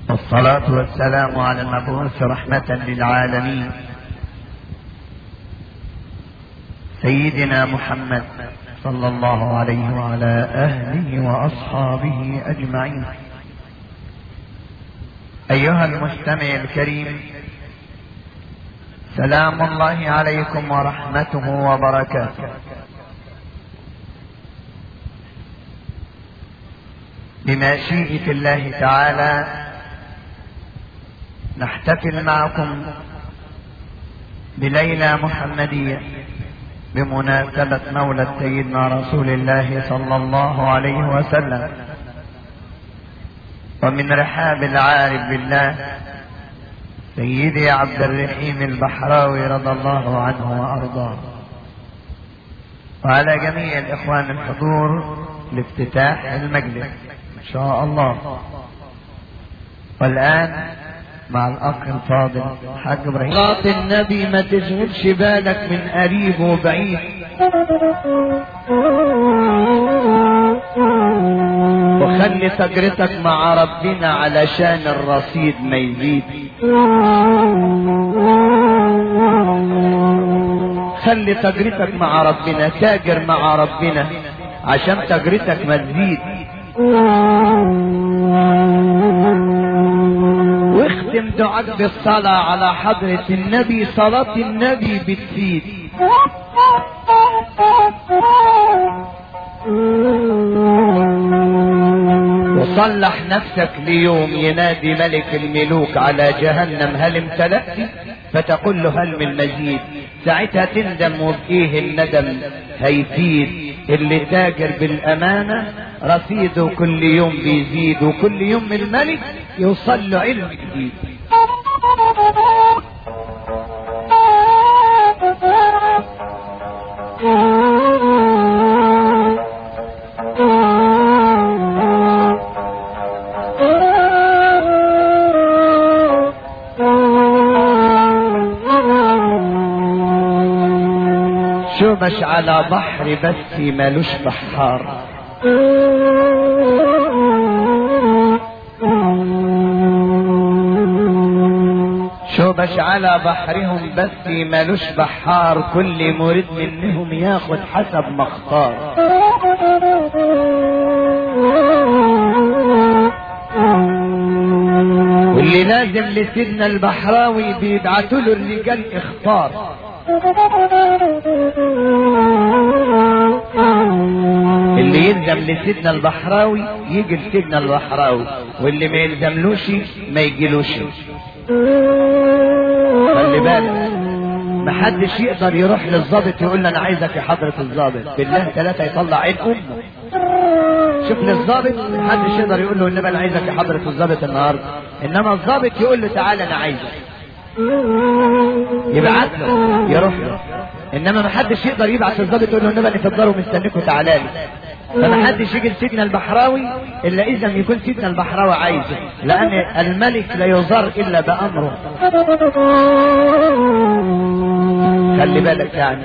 والصلاة والسلام على المبعوث رحمة للعالمين سيدنا محمد صلى الله عليه وعلى أهله وأصحابه أجمعين أيها المستمع الكريم سلام الله عليكم ورحمته وبركاته بمشيئة الله تعالى نحتفل معكم بليلة محمدية بمناسبة مولد سيدنا رسول الله صلى الله عليه وسلم ومن رحاب العارف بالله سيدي عبد الرحيم البحراوي رضي الله عنه وارضاه وعلى جميع الاخوان الحضور لافتتاح المجلس ان شاء الله والان مع الاخ الفاضل حاج ابراهيم صلاة النبي ما تشغلش بالك من قريب وبعيد وخلي تجرتك مع ربنا علشان الرصيد ما يزيد خلي تجرتك مع ربنا تاجر مع ربنا عشان تجرتك ما تزيد واختم دعاك بالصلاة على حضرة النبي صلاة النبي بتفيد وصلح نفسك ليوم ينادي ملك الملوك على جهنم هل امتلأت فتقول له هل من مزيد ساعتها تندم وبإيه الندم هيفيد اللي تاجر بالأمانة رصيده كل يوم بيزيد وكل يوم الملك يوصل له علم جديد شو مش على بحر بس مالوش بحار شو مش على بحرهم بس مالوش بحار كل مريد منهم ياخد حسب ما اختار واللي لازم لسيدنا البحراوي بيبعتوا له الرجال اختار اللي يلزم لسيدنا البحراوي يجي لسيدنا البحراوي واللي ما يلزملوش ما يجيلوش خلي بالك محدش يقدر يروح للظابط يقول له انا عايزك يا حضرة الظابط بالله ثلاثة يطلع عين امه شوف للظابط محدش يقدر يقول له النبي انا عايزك يا حضرة الظابط النهارده انما الظابط يقول له تعالى انا عايزك يبعت له يروح له انما ما حدش يقدر يبعت الظابط يقول له النبي انا في الدار ومستنيكوا تعالى لي فما حدش يجي لسيدنا البحراوي الا اذا يكون سيدنا البحراوي عايزه لان الملك لا يزار الا بامره خلي بالك يعني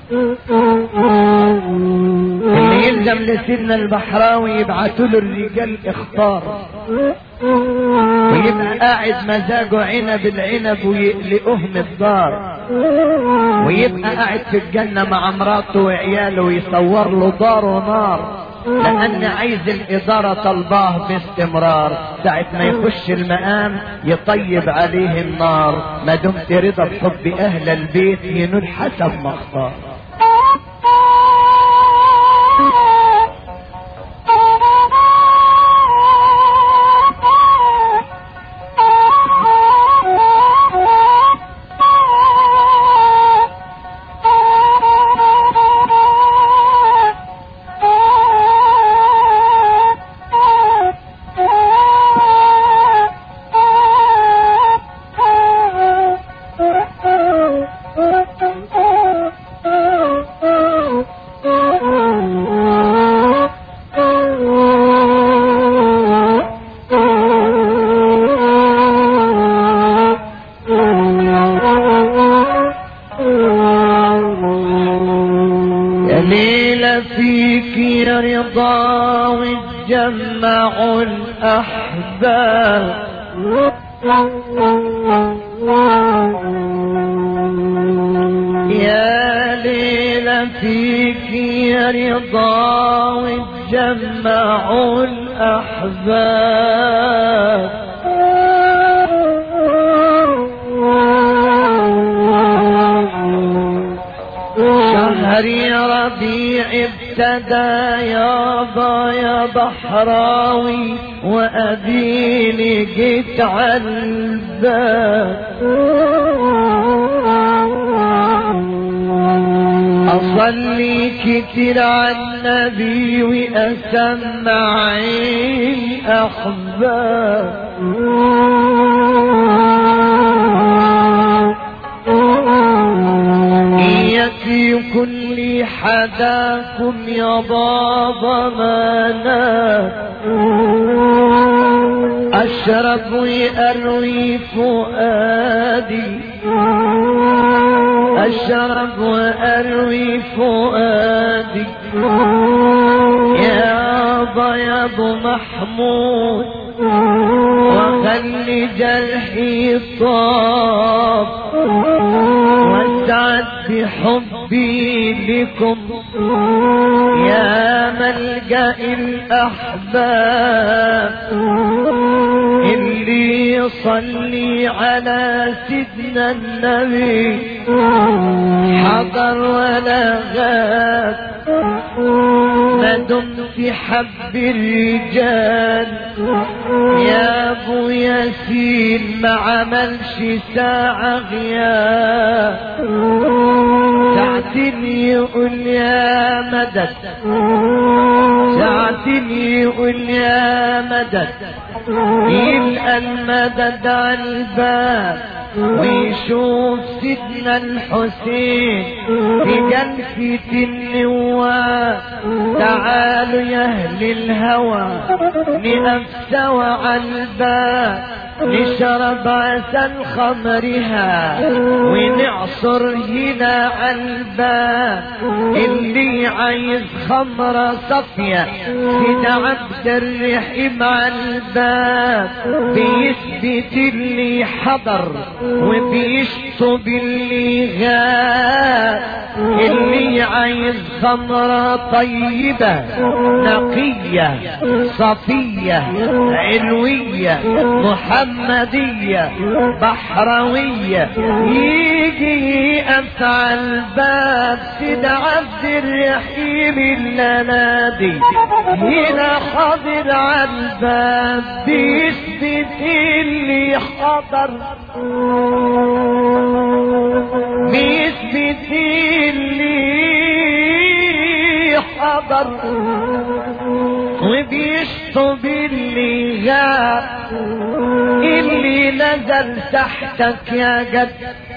اللي يلزم لسيدنا البحراوي يبعتوا له الرجال اختار ويبقى قاعد مزاجه عنب العنب ويقلقهم الدار ويبقى قاعد في الجنة مع مراته وعياله ويصور له دار ونار لأن عايز الإدارة طلباه باستمرار ساعة ما يخش المقام يطيب عليه النار ما دمت رضا بحب أهل البيت ينول حسب ما اختار رضا وتجمعوا الأحباب يا ليلة فيك يا رضا وتجمعوا الأحباب شهر ربيع ابتدى يابا يا بحراوي وأديني جيت على الباب أصلي كتير على النبي وأسمع الأحباب إياك كل حداكم يا بابا مانا أشرب وأروي فؤادي أشرب وأروي فؤادي يا بيض محمود وخلي جرحي صاب واسعد بحبي لكم يا ملجأ الأحباب اللي يصلي على سيدنا النبي حضر ولا غاب ما دمت حب الرجال يا ابو ياسين ما عملش ساعة غياب ساعتين يقول يا مدد ساعتين يقول يا مدد يلقى المدد على الباب ويشوف سيدنا الحسين في جلسة النواب تعالوا يا اهل الهوى نقف سوا على الباب نشرب عسل خمرها ونعصر هنا على الباب اللي عايز خمرة صفية سيد عبد الرحيم على الباب بيثبت اللي حضر وبيشطب اللي غاب اللي عايز خمرة طيبة نقية صفية علوية محمدية بحروية يجي أفعل باب سيد عبد الرحيم اللنادي هنا حاضر على الباب بيثبت اللي حضر بيثبت اللي حضر وبيشطب اللي غاب اللي نزل تحتك يا جد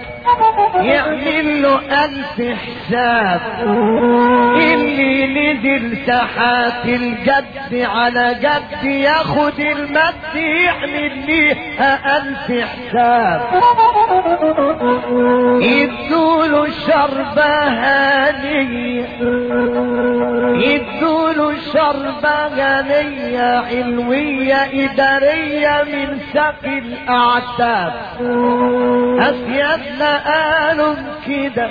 يعمل له ألف حساب اللي نزل ساحات الجد على جد ياخد المد يعمل ليها ألف حساب يدوله شربة هانية يدوله شربة غنية علوية إدارية من سقي الأعتاب أسيادنا قالوا كده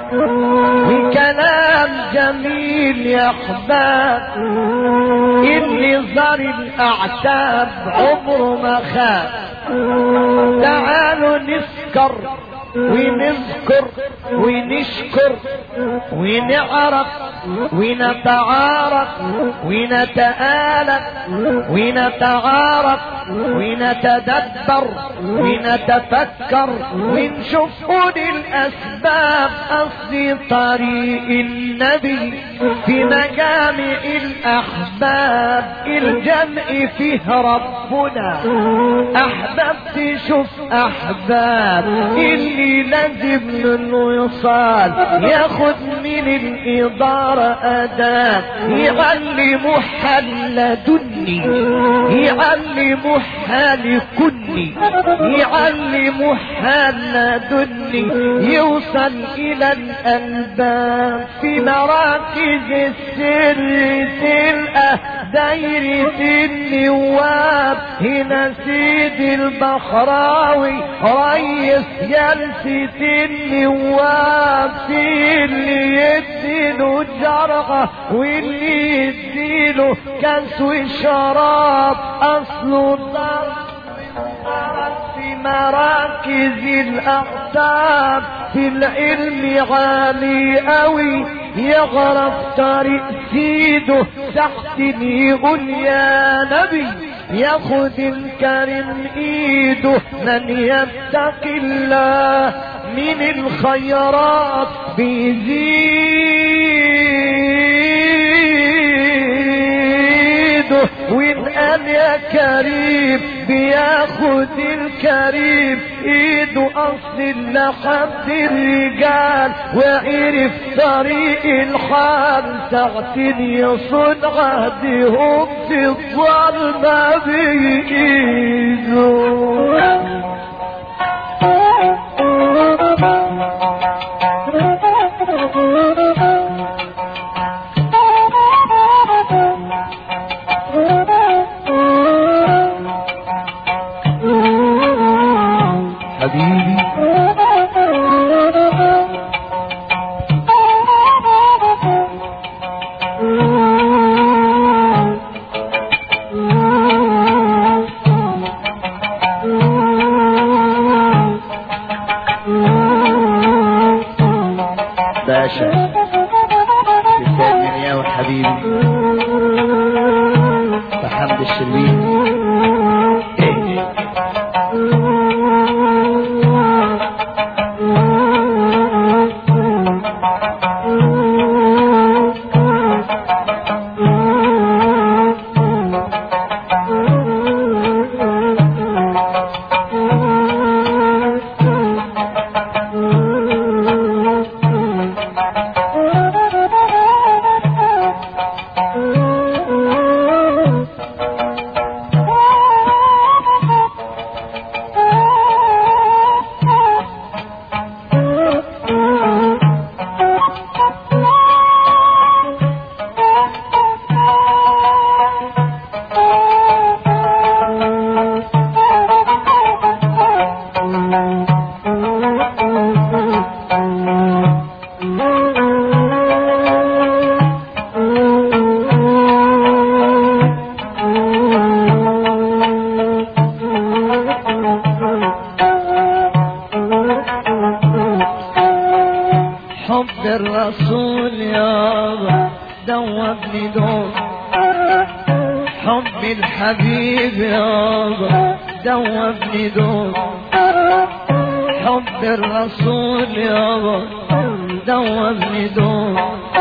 وكلام جميل يا أحباب اللي زار الأعتاب عمره ما خاب تعالوا نسكر ونذكر ونشكر ونعرف ونتعارف ونتآلف ونتعارف ونتدبر ونتفكر ونشوف أولي الأسباب أصل طريق النبي في مجامع الأحباب الجمع فيه ربنا أحببت شوف أحباب اللي لازم للوصال ياخد من الإدارة أداة يعلم حل دني يعلم حال كني يعلم حال دني يوصل إلى الألباب في مراكز السر في الأهداف دايرة النواب هنا سيد البخراوي ريس جلسة النواب في اللي يديله جرعة واللي يديله كاس وشراب اصله ضرب في مراكز الأقطاب في العلم عالي قوي يغرف طريق سيده تحت يقول يا نبي ياخد الكريم ايده من يتقي الله من الخيرات بيزيده وان قال يا كريم بياخد الكريم ايده اصل لحد الرجال وعرف طريق الحال ساعتين يصد عهدهم في الظلمة بإيده حبيبي باشا تسال من يا حبيبي فحمد الشربين إيه. حب الرسول يابا دوبني دوب حب الحبيب يابا دوبني دوب حب الرسول يابا دوبني دوب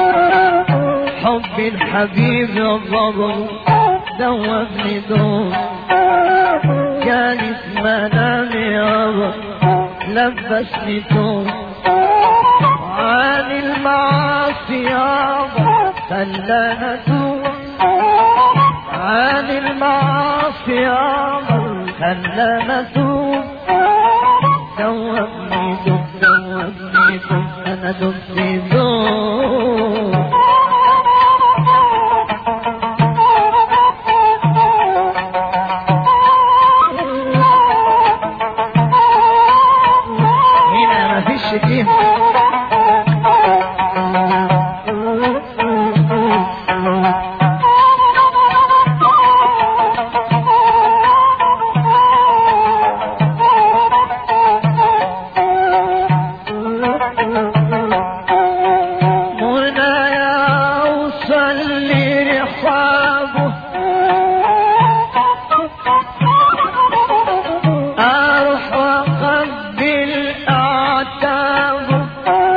حب الحبيب يابا دوبني دوب كانت منامي يابا لبسني دوب عن المعاصي يابا خلانا اتوب عن المعاصي يابا خلانا اتوب دوبني دوب دوبني دوب انا دبني دوب هنا مفيش شتيمة هنا يوصل لرحابه اروح واقبل اعتابه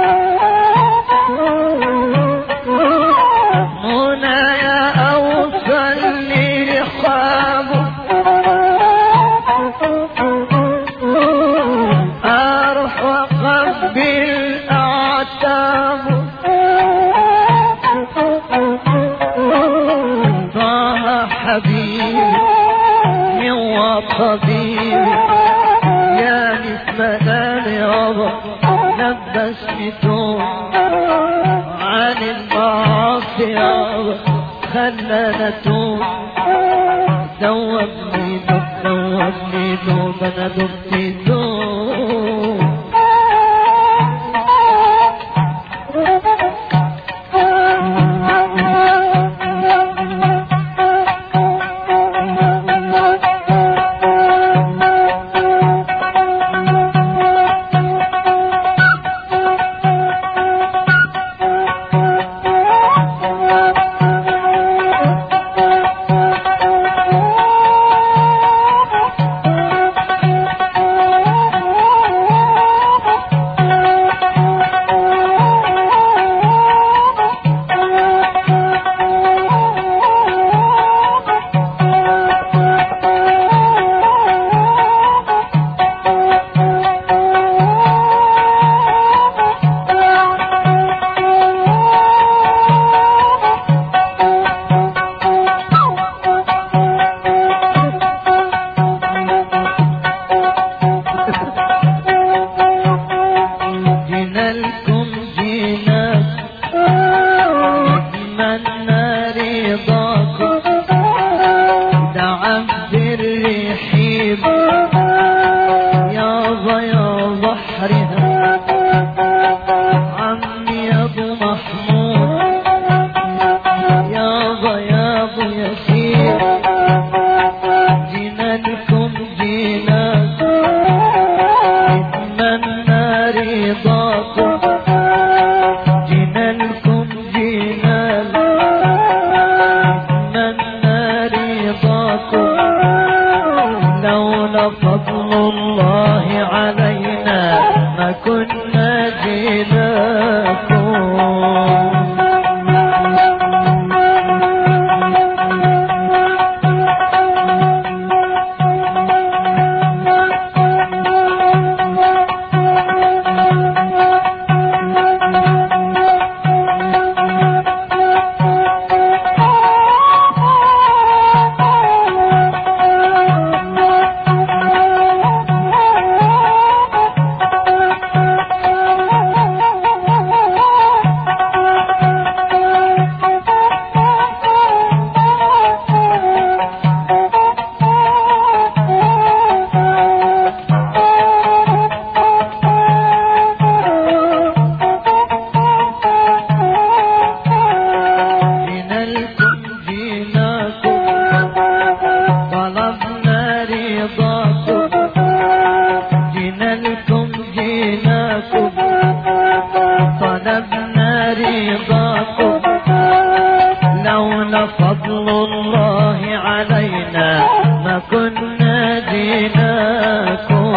هنا يا اوصل لرحابه اروح واقبل اعتابه طه حبيبي هو طبيبي يا نسمة يابا لبسني توب عن المعاصي يابا خلانا توب دوبني دوب دوبني دوب انا دبت دوب جينا لكم جينا نتمنى رضاكم ده عبد الرحيم يابا يا بحرها عمي يا ابو محمود يابا يا ابو ياسين جينا لكم جينا نتمنى رضاكم جينا لكم جينا نتمنى رضاكم لولا فضل الله علينا ما كنا جيناكم جينا لكم جيناكم طلبنا رضاكم جينا لكم جيناكم طلبنا رضاكم لولا فضل الله علينا ما كنا جيناكم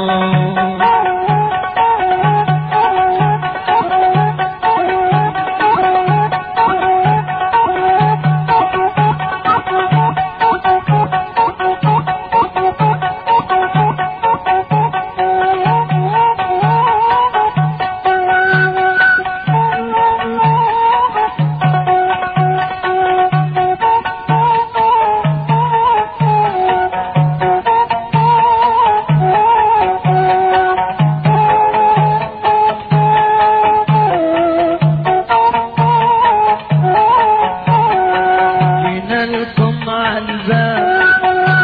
جينا لكم عالباب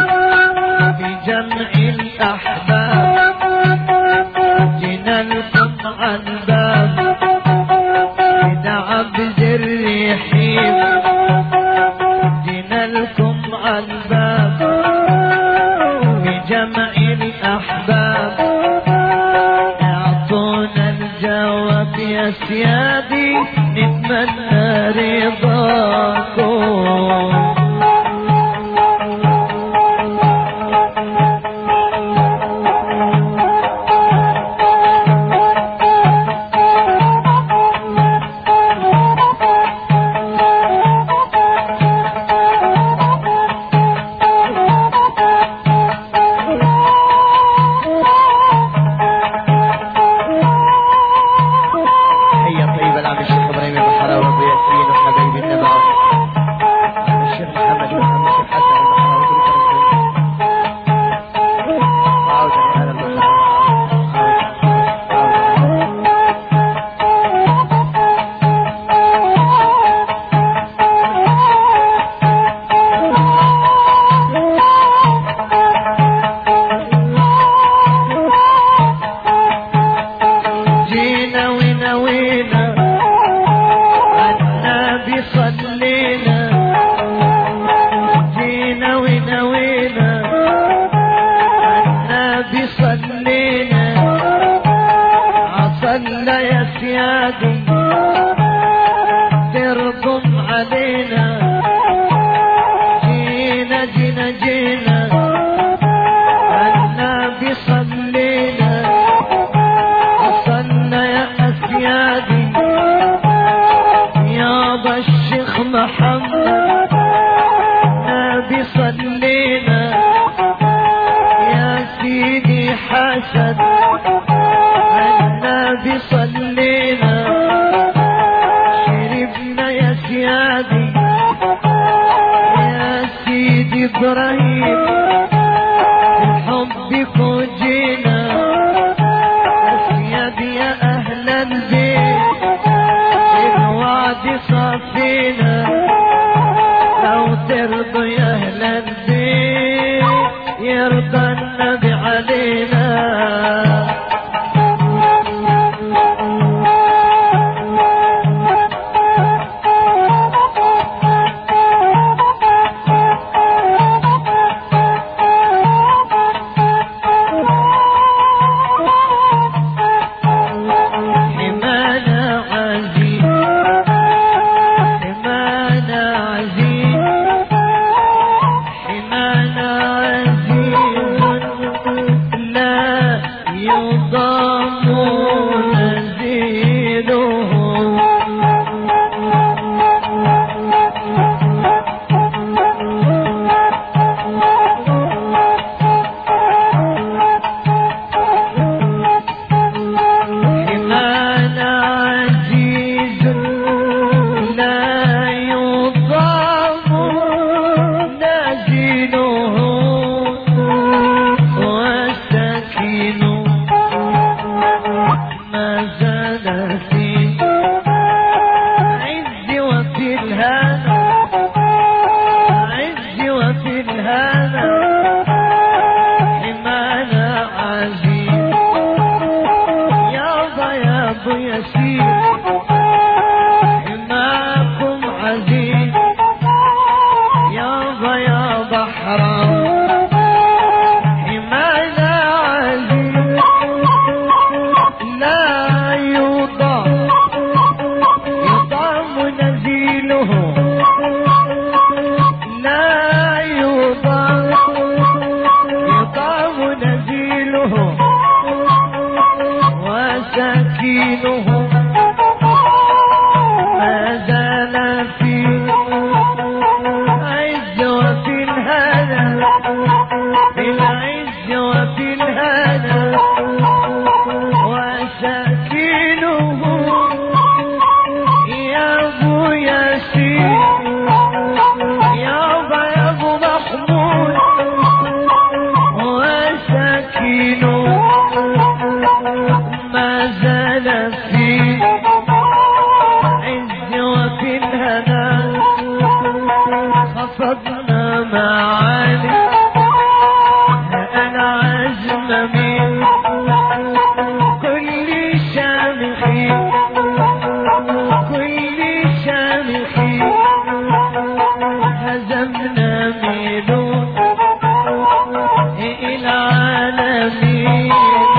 بجمع الأحباب جينا لكم عالباب بدا عبد الرحيم جينا لكم عالباب بجمع الأحباب اعطونا الجواب يا سيادي نتمنى رضاكم تحية طيبة لعم الشيخ ابراهيم البحراوي وابو ياسين وحبايب النبات الحسن النبي صلينا شربنا يا سيادي يا سيدي ابراهيم الحب فوجينا يا سيادي يا اهل البيت الوعد صافينا لو ترضوا يا اهل البيت يرضى النبي علينا حمانا عزيز حمانا عزيز حمانا عزيز لا يضام نزيله حمانا عزيز لا يضام نزيله والسكين ما زال في عز وفي الهنا عز وفي الهنا حمانا عزيز يا ضياض يسير حماكم عزيز يا ضياض حرام حمانا عزيز لا يضام يضام نزيله لا يضام يضام نزيله وسكينه ما زال في عز وفي الهنا في العز وفي الهنا وسكينه يا ابو ياسين يا ابا يا ابو محمود وسكينه ما زال في عز وفي الهنا خفضنا معاني انا عزم من كل شامخي كل شامخي هزمنا ميلون العالمين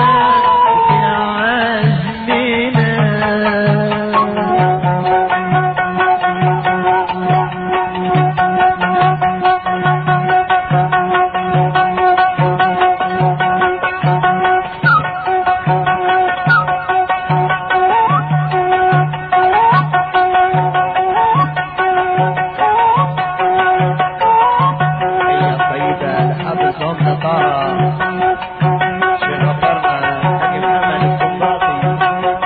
هي الطيبة لحافظ صوم طارة شيخ غفرنا حاج محمد الصنباطي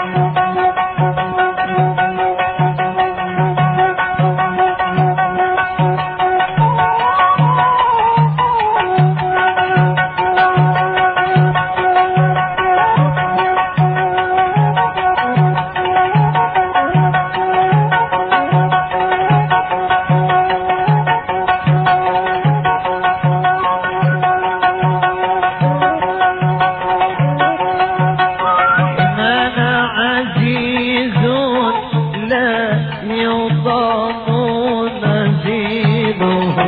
أنا عزيز لا يضام نزيله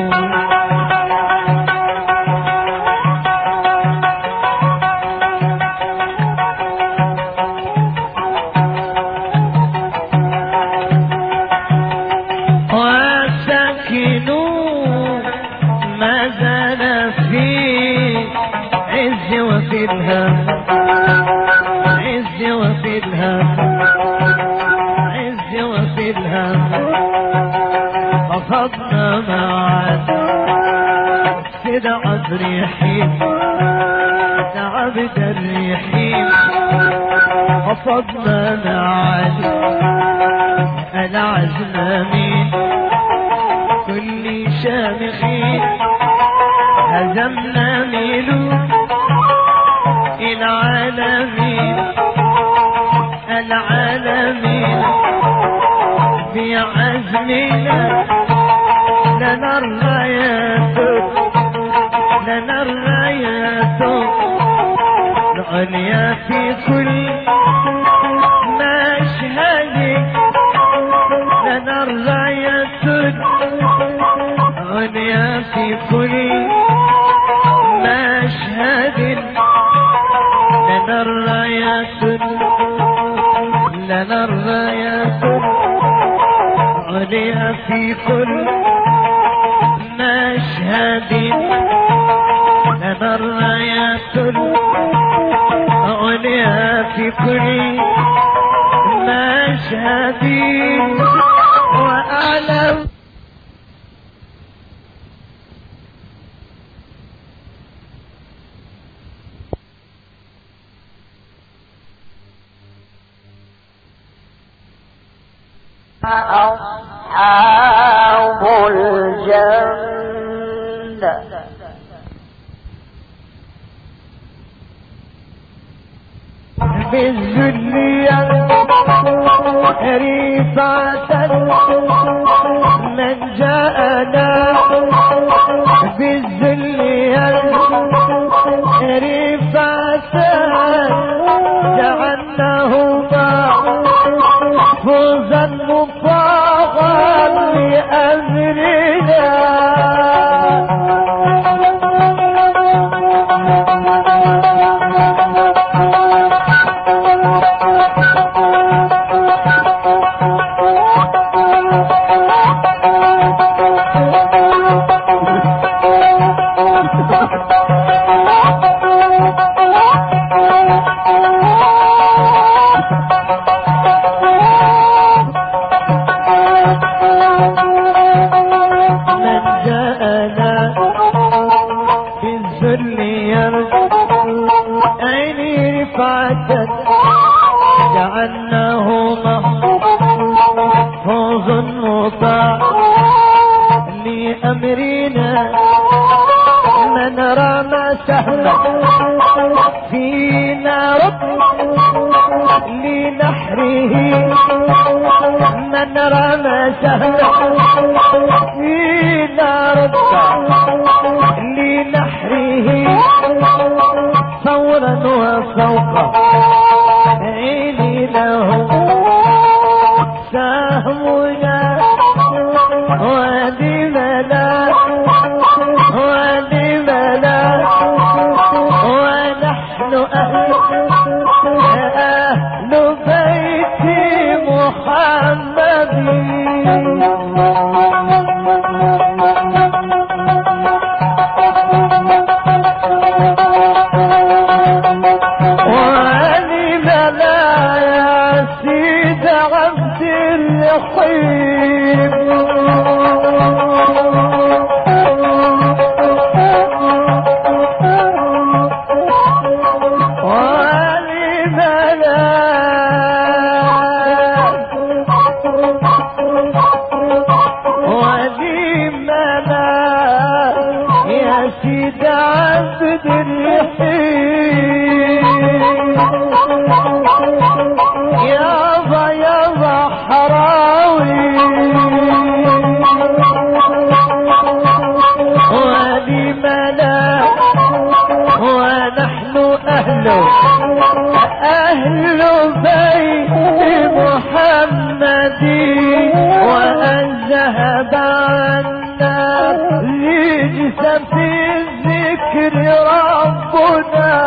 وسكنوا ما زال في عز وفي الهم عز وفي الهم عز وفي الهم خفضنا معا سيد عبد ريحين سيد عابد الريحين خفضنا معالي العزم مين كل شامخين هزمنا ميلون العالمين العالمين بعزمنا لنا الرايات لنا الرايات العليا في كل مشهد لنا الرايات العليا في كل مشهد لنا الرايات لنا الرايات عليا في كل مشهد لنا الرايات عليا في كل مشهد وأعلم أصحاب الجنة بالذلية رفعة من جاءنا بالذلية رفعة جعلناهما فوزا مفاقا لأمرنا من جاءنا بالذل يرجو عيني رفعة جعلناه محفوظ مطاع لأمرنا من رمى سهما فينا رب لنحره من رمى سهما فينا رب لنحره ثورا وفوق عيني له سهمنا ولمنا ولمنا ونحن أهل أهل بيت محمد ولمنا يا سيد عبد الرحيم ولمنا ولمنا يا سيد عبد الرحيم يابا يابا حراوي ولمنا ونحن أهله أهل بيت محمد وأن ذهب عنا رجس في الذكر ربنا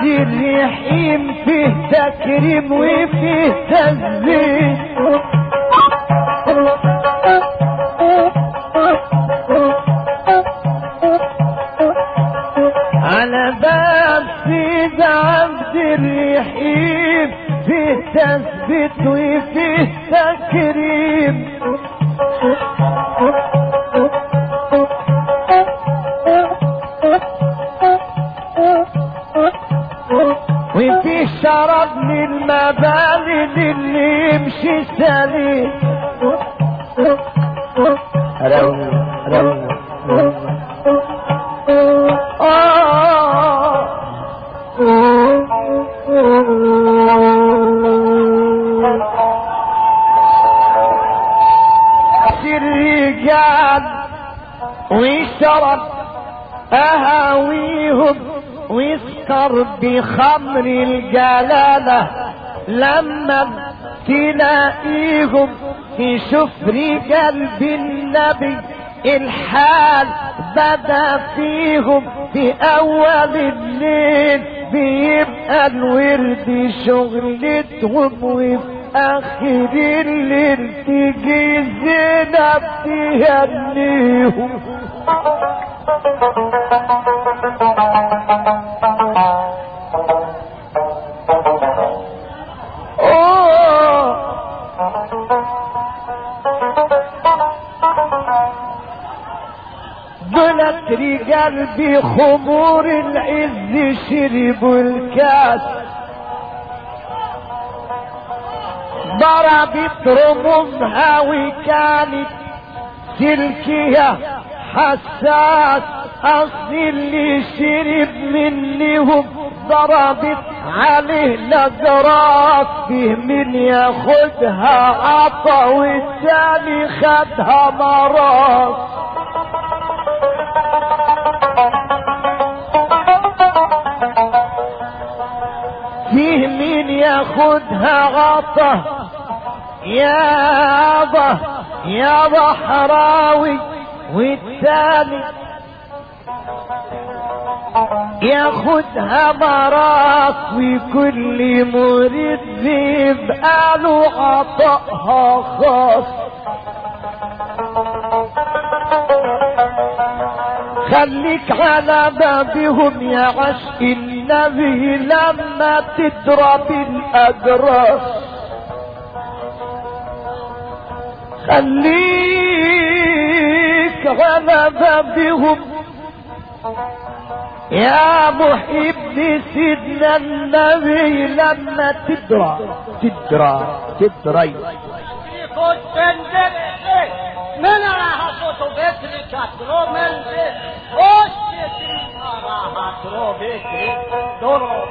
الرحيم فيه تكريم وفيه تسبيح على باب سيد عبد الرحيم فيه تثبيت وفيه تكريم وفيه شرب للمبادئ اللي يمشي سليم روي روي الرجال ويشرب أهاويهم ويسكر بخمر الجلالة لما تلاقيهم يشوف رجال بالنبي الحال بدا فيهم في اول الليل بيبقى الورد شغلتهم وفي اخر الليل تيجي زينب تهنيهم أوه. دولت رجال بخمور العز شربوا الكاس ضربت رموزها وكانت سلكها حساس اصل اللي شرب منهم ضربت عليه نظرات فيه من ياخدها عطا والتاني خدها مراس فيه مين ياخدها غطا يا ضه يا بحراوي والتاني ياخدها مراس وكل مريد بيبقى له عطاها خاص خليك على بابهم يا عشق النبي لما تضرب الأجراس خليك على بابهم يا محب سيدنا النبي لما تدرى تدرى تدري خود بنده من راحت رو بکری کترو من به خوش راحت رو بکری درو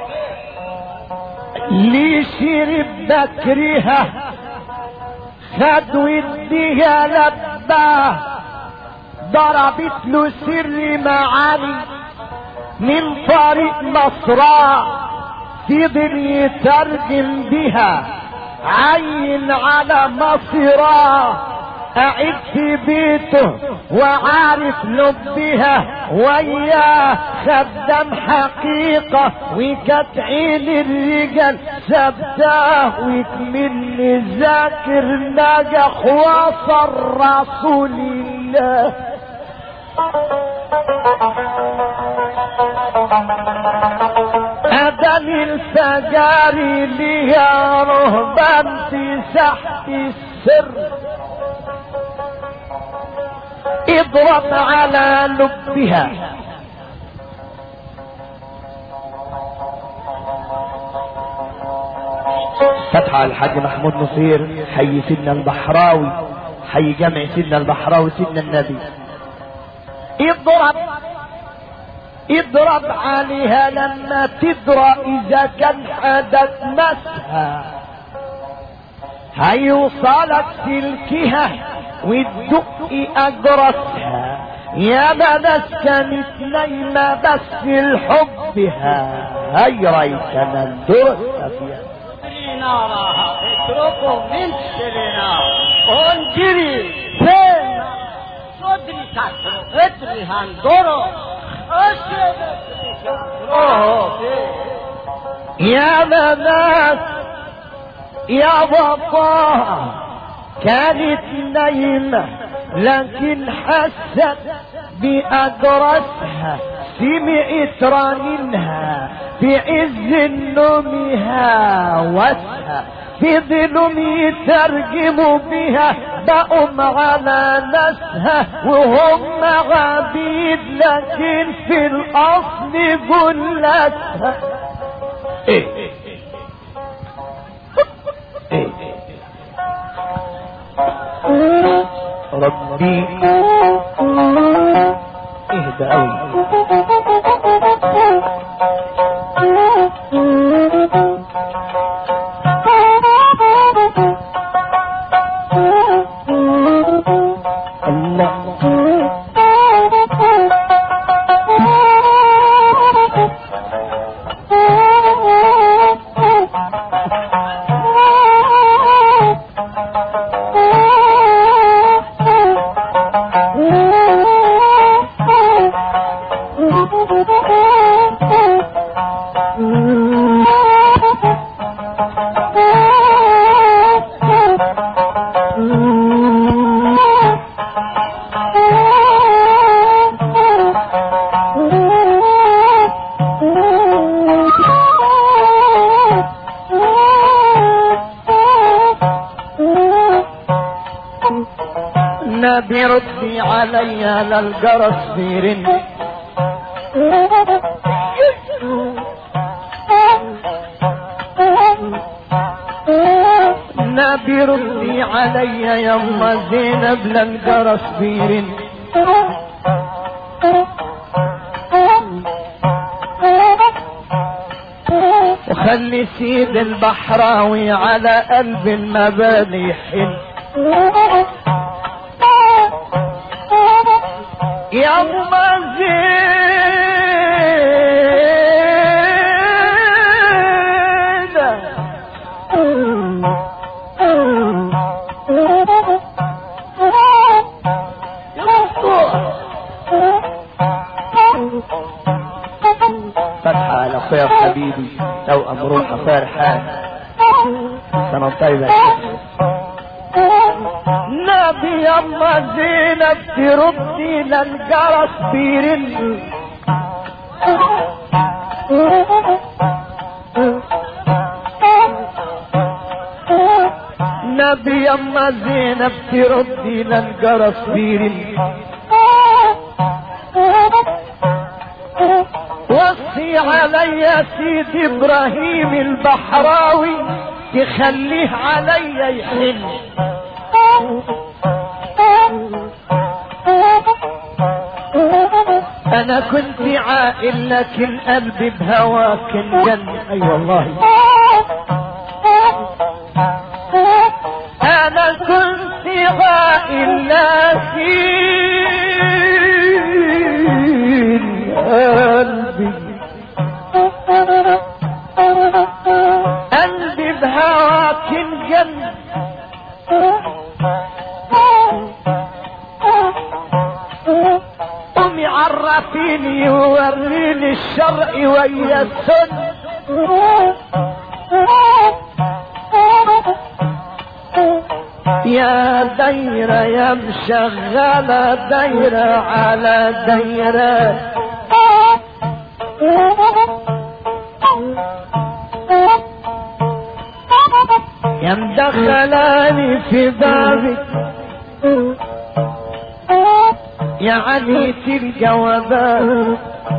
لي شرب بكرها خد وديها لباه ضربت له سر معاني من طريق مصراع فضل يترجم بها عين على مصراع قاعد في بيته وعارف لبها وياه خدام حقيقة وكانت عين الرجال سبتاه وكمل ذاكر نجح وصل رسول الله أذن الفجار ليا رهبان في سحت السر اضرب على لبها فتحة الحاج محمود نصير حي سيدنا البحراوي حي جمع سيدنا البحراوي سيدنا النبي اضرب اضرب عليها لما تدرى اذا كان حدث مسها هيوصلك سلكها وتدق اجرسها يا بس كانت نايمة بس لحبها هي ريتنا ندرس فيها سرينا راها اتركوا من سرينا انجري فين صدري كترو اتري هندورو اشد اتري كترو يا ناس يا بابا كانت نايمة لكن حست بأدرسها سمعت رنينها في عز نومها وسها في ظلم يترجموا بها بقوا على ناسها وهم عبيد لكن في الاصل جلتها ايه ايه ربي اهدى قوي نبي ردي علي للجرس بيرن نبي ردي علي يما زينب للجرس بيرن وخلي سيد البحراوي على قلب المباني يحن يما زينب فتحة على اخويا وحبيبي توأم روح فرحان سنة طيبة نبي يما زينب تردي للجرس بيرن نبي يما زينب تردي للجرس بيرن وصي علي سيد ابراهيم البحراوي تخليه علي يحن انا كنت عائل لكن قلبي بهواك انجن اي أيوة والله انا كنت عائل لكن قلبي قلبي بهواك انجن قومي عرفيني ووريني الشرع ويا السنة يا دايرة يا مشغلة دايرة على دايرة يا مدخلاني في بابك يا عنيت الجوابات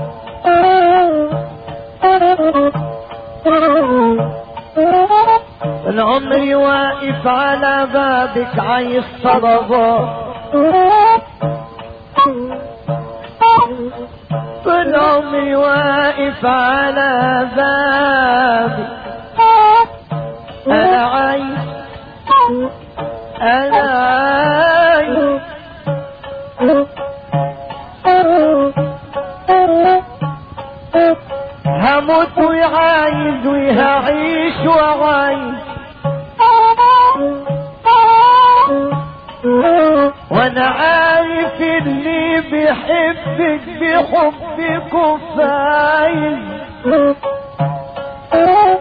العمر واقف على بابك عايز صدقات طول عمري واقف على بابك انا عايز انا عايز هموت وعايز وهعيش وعايز وانا عارف اللي بيحبك بحبك وفايز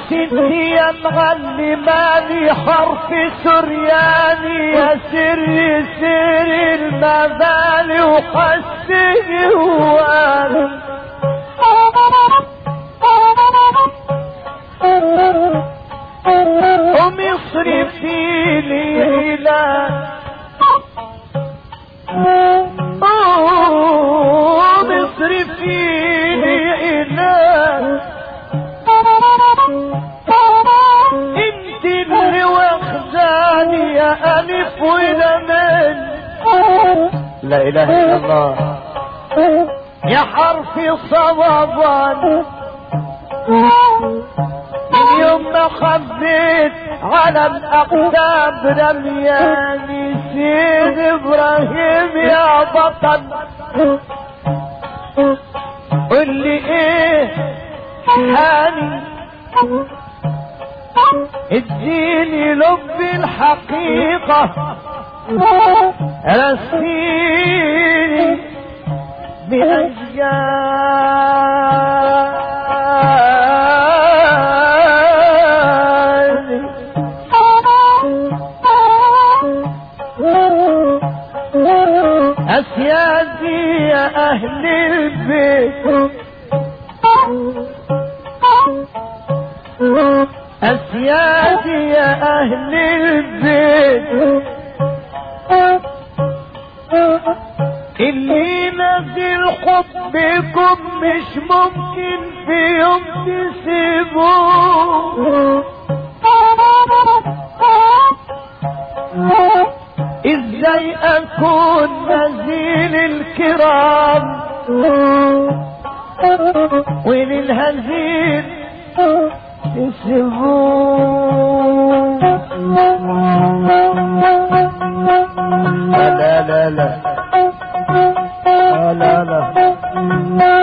ستي يا مغلماني حرف سرياني يا سر سر المباني وحسني وانا ومصر في ليلة ومصر في ليلة انت اللي واخداني يا الف ولمن لا اله الا الله يا حرف صوابان من يوم ما خبيت على الاقدام رمياني سيد ابراهيم يا بطل قل لي ايه حالي اديني لب الحقيقة رسيني بأجيال أسيادي يا أهل البيت أسيادي يا أهل البيت اللي نزل حبكم مش ممكن في يوم تسيبوه ازاي اكون نزيل الكرام وللهزيل تسيبوه لا لا لا لا لا لا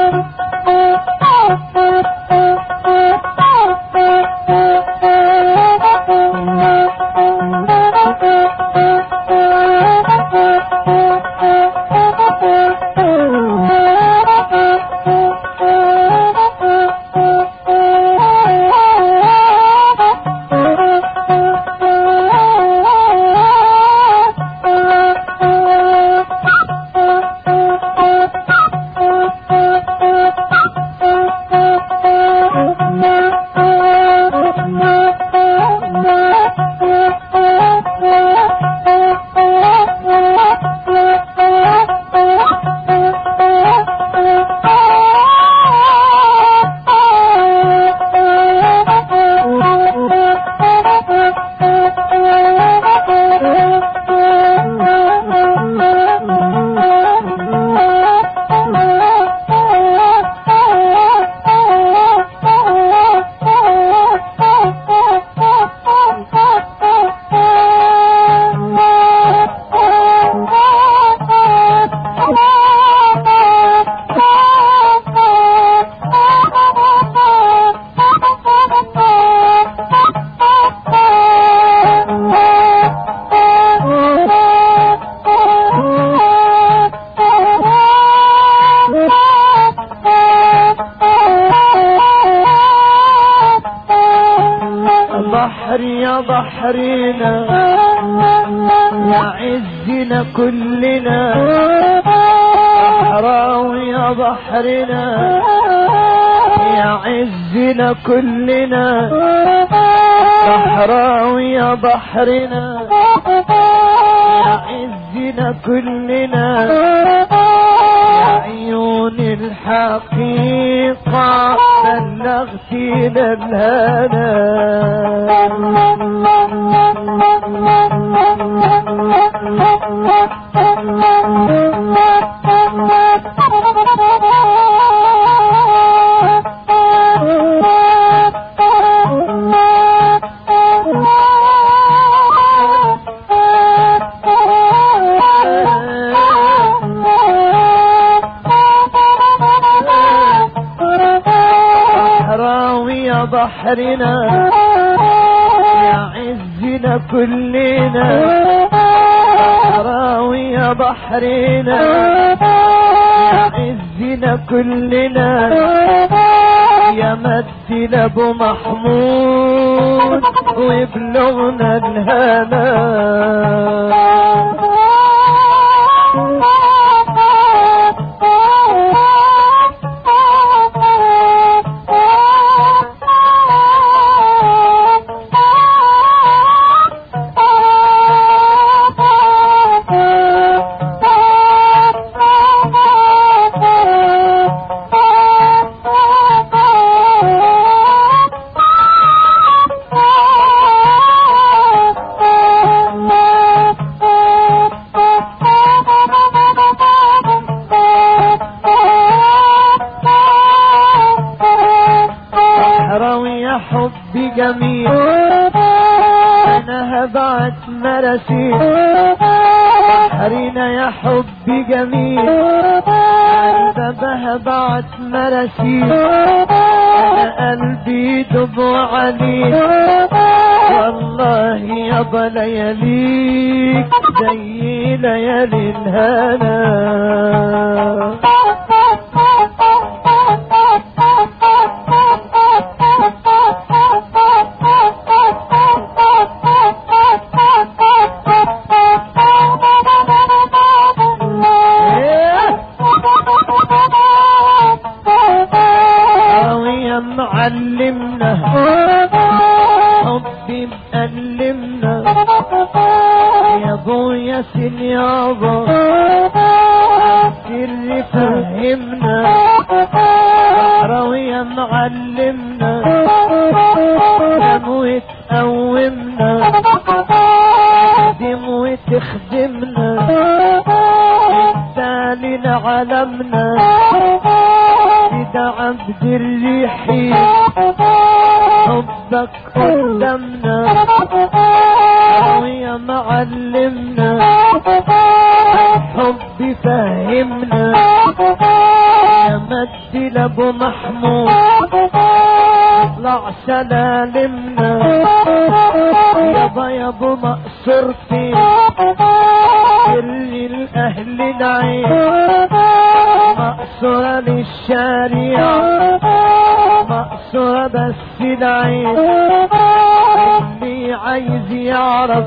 بحر يا بحرنا يا عزنا كلنا صحراوي يا بحرنا يا عزنا كلنا صحراوي يا بحرنا يا عزنا كلنا يا عيون الحقيقة بلغتنا الهنا صحراوي يا بحرنا يا عزنا كلنا صحراوي يا بحرنا يا عزنا كلنا يا مد لابو محمود ويبلغنا الهنا صحراوي يا حبي جميل انا هبعت مراسيل بحرنا يا حبي جميل عذبها بعت مراسيل انا قلبي دب عليك والله يابا لياليك زي ليالي الهنا يا معلمنا حبي مألمنا يا ابويا سن يابا سر فهمنا يا معلمنا نموت قومنا تخدم وتخدمنا انت لعالمنا سيد عبد الريحي حبك قدمنا ويا معلمنا الحب فهمنا يا مد لابو محمود اطلع سلالمنا يابا يابو مقصورتي سر الاهل العين مقصورة للشارع مقصورة بس العين اللي عايز يعرف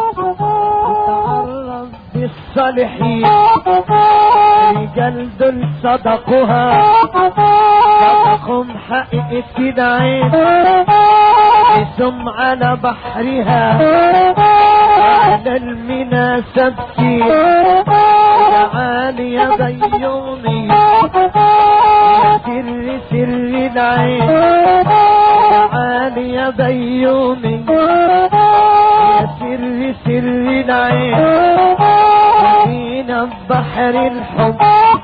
يتعرف بالصالحين رجال دول صدقوها صدقهم حقيقة العين اسم على بحرها على المنى سبتي تعالي يا بيومي يا سر سر العين تعالي يا بيومي يا سر سر العين فينا بحر الحب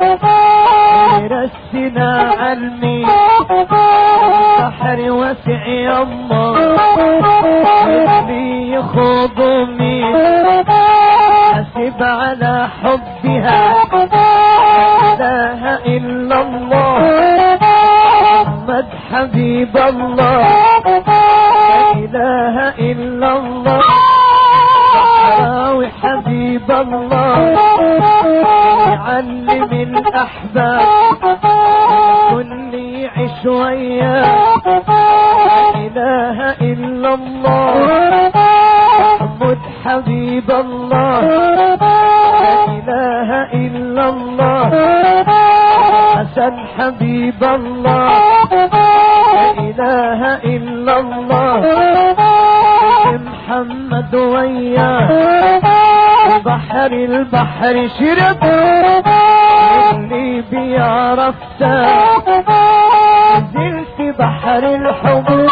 رسنا علمي بحر واسع يما اللي يخوض مين حسب على حبها لا اله الا الله محمد حبيب الله لا اله الا الله صحراوي حبيب الله يعلم الاحباب كل يعيش وياه لا اله الا الله محمد حبيب الله لا اله الا الله حسن حبيب الله لا اله الا الله محمد وياه بحر البحر شرب اللي بيعرفته نزلت بحر الحب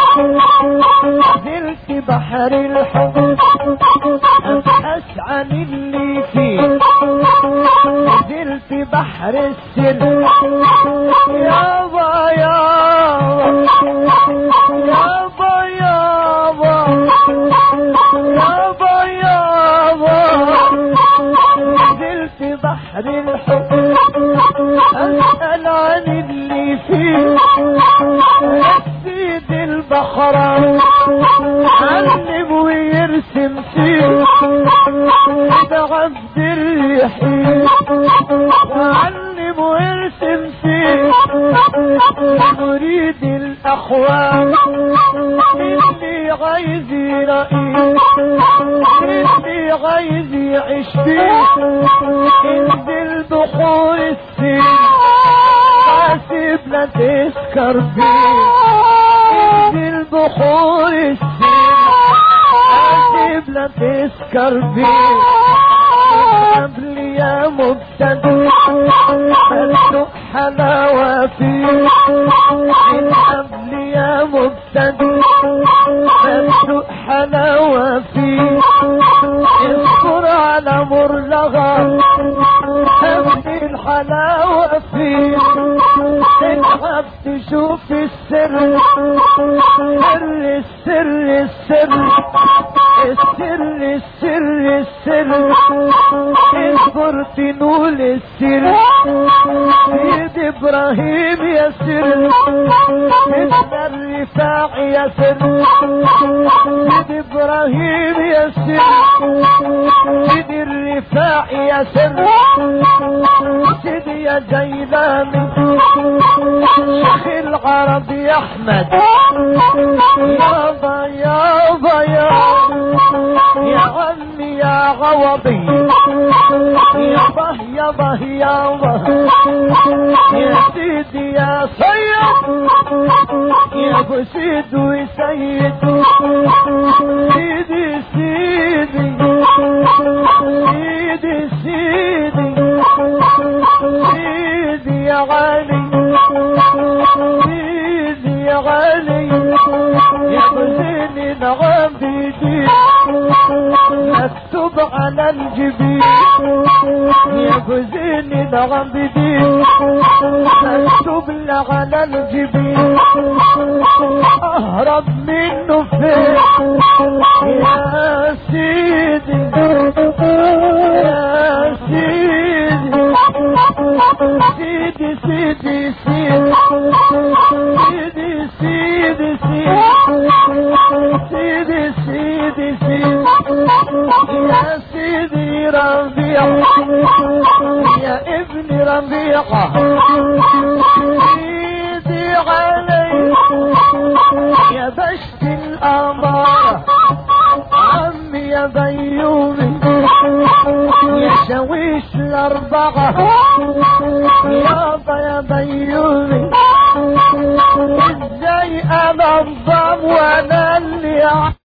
نزلت بحر الحب ابحث عن اللي فيه نزلت بحر السر يابا يابا يابا يابا يابا يابا نزلت بحر الحب اسأل عن اللي فيه سيد البحر علم ويرسم فيه ده عبد الرحيم علم ويرسم فيه مريد الاخوان اللي عايز يرقيك اللي عايز يعيش فيه انزل بحور السين حاسب لا تسكر فيه انزل بحور السين حاسب لا تسكر فيه قبل يا مبتدئ فلتق حلاوة فيه من قبل يا مبتدئ فلتق حلاوة فيه اذكر على مرلغة هبني الحلاوة فيه تتعب تشوف السر السر السر السر السر السر السر اصبر تنول السر سيد ابراهيم يا سر سيدنا الرفاع يا سر سيد ابراهيم يا سر سيد الرفاع يا سر سيد يا جيلاني شيخ العرب يا احمد يابا يابا يا يا عمي يا غوضي يابا يابا يابا يا سيدي يا سيد يا ابو سيد وسيد سيدي سيدي سيدي سيدي سيدي يا علي سيدي يا علي يا حسين نعم بيدي مكتوب على الجبين يا حسين نعم بيدي مكتوب على الجبين اهرب منه فين يا سيدي يا سيدي سيدي سيدي سيدي سيدي سيدي سيدي سيدي سيدي يا سيدي ربيع يا ابن ربيع سيدي علي يا بشت الأمارة عمي يا بيومي يا شويش الأربعة يابا يا بيومي ازاي انا انضم وانا اللي